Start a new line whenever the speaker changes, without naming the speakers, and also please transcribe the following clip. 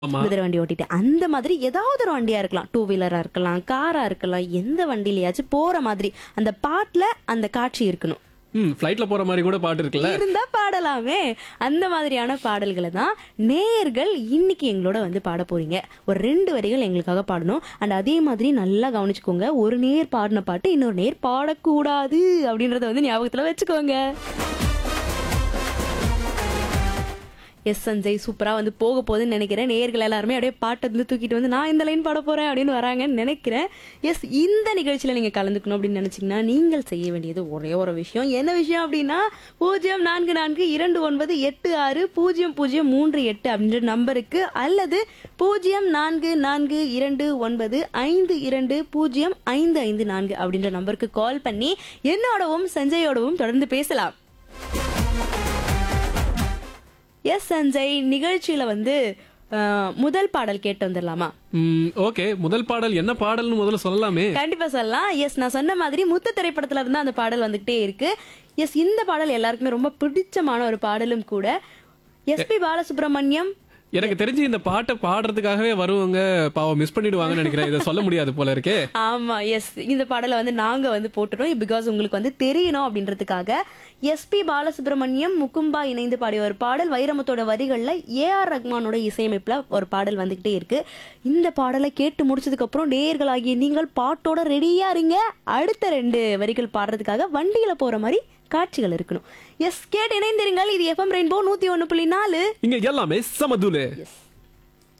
ஆமா
குதிரை வண்டி ஓட்டிட்டு அந்த மாதிரி ஏதாவது ஒரு வண்டியா இருக்கலாம் டூ வீலரா இருக்கலாம் காரா இருக்கலாம் எந்த வண்டியிலயாச்சும் போற மாதிரி அந்த பாட்டுல அந்த காட்சி இருக்கணும்
ம் ஃப்ளைட்ல போற மாதிரி கூட பாட்டு இருக்குல்ல
இருந்தா பாடலாமே அந்த மாதிரியான பாடல்களை தான் நேயர்கள் இன்னைக்கு எங்களோட வந்து பாட போறீங்க ஒரு ரெண்டு வரிகள் எங்களுக்காக பாடணும் அண்ட் அதே மாதிரி நல்லா கவனிச்சுக்கோங்க ஒரு நேர் பாடின பாட்டு இன்னொரு நேர் பாடக்கூடாது அப்படின்றத வந்து ஞாபகத்துல வச்சுக்கோங்க எஸ் சஞ்சய் சூப்பரா வந்து போக போகுதுன்னு நினைக்கிறேன் நேயர்கள் எல்லாருமே அப்படியே பாட்டை வந்து தூக்கிட்டு வந்து நான் இந்த லைன் பாட போறேன் அப்படின்னு வராங்கன்னு நினைக்கிறேன் எஸ் இந்த நிகழ்ச்சியில நீங்க கலந்துக்கணும் அப்படின்னு நினைச்சீங்கன்னா நீங்கள் செய்ய வேண்டியது ஒரே ஒரு விஷயம் என்ன விஷயம் அப்படின்னா பூஜ்ஜியம் நான்கு நான்கு இரண்டு ஒன்பது எட்டு ஆறு பூஜ்ஜியம் பூஜ்ஜியம் மூன்று எட்டு அப்படின்ற நம்பருக்கு அல்லது பூஜ்ஜியம் நான்கு நான்கு இரண்டு ஒன்பது ஐந்து இரண்டு பூஜ்ஜியம் ஐந்து ஐந்து நான்கு அப்படின்ற நம்பருக்கு கால் பண்ணி என்னோடவும் சஞ்சயோடவும் தொடர்ந்து பேசலாம் எஸ் சஞ்சய் நிகழ்ச்சியில வந்து அஹ், முதல் பாடல் கேட்டு வந்துடலாமா
ம் ஓகே முதல் பாடல் என்ன பாடல்னு முதல்ல சொல்லலாமே
கண்டிப்பா சொல்லலாம் எஸ் நான் சொன்ன மாதிரி முத்து திரைப்படத்துல இருந்து அந்த பாடல் வந்துகிட்டே இருக்கு எஸ் இந்த பாடல் எல்லாருக்குமே ரொம்ப பிடிச்சமான ஒரு பாடலும் கூட எஸ்பி பாலசுப்ரமணியம்
எனக்கு தெரிஞ்சு இந்த பாட்டை பாடுறதுக்காகவே வருவாங்க பாவம் மிஸ் பண்ணிடுவாங்கன்னு நினைக்கிறேன் இதை சொல்ல முடியாது போல இருக்கே
ஆமா எஸ் இந்த பாடலை வந்து நாங்க வந்து போட்டுட்டோம் பிகாஸ் உங்களுக்கு வந்து தெரியணும் அப்படின்றதுக்காக எஸ்பி பாலசுப்ரமணியம் முக்கும்பா இணைந்து பாடிய ஒரு பாடல் வைரமுத்தோட வரிகள்ல ஏ ஆர் ரஹ்மானோட இசையமைப்புல ஒரு பாடல் வந்துகிட்டே இருக்கு இந்த பாடலை கேட்டு முடிச்சதுக்கு அப்புறம் நேயர்களாகிய நீங்கள் பாட்டோட ரெடியா இருங்க அடுத்த ரெண்டு வரிகள் பாடுறதுக்காக வண்டியில போற மாதிரி காட்சிகள் இருக்கணும் எஸ் கேட்டு இணைந்திருங்கள் இது எஃப்எம் ரெயின்போ நூத்தி ஒன்னு புள்ளி நாலு
இங்க எல்லாமே சமதுலு
எஸ்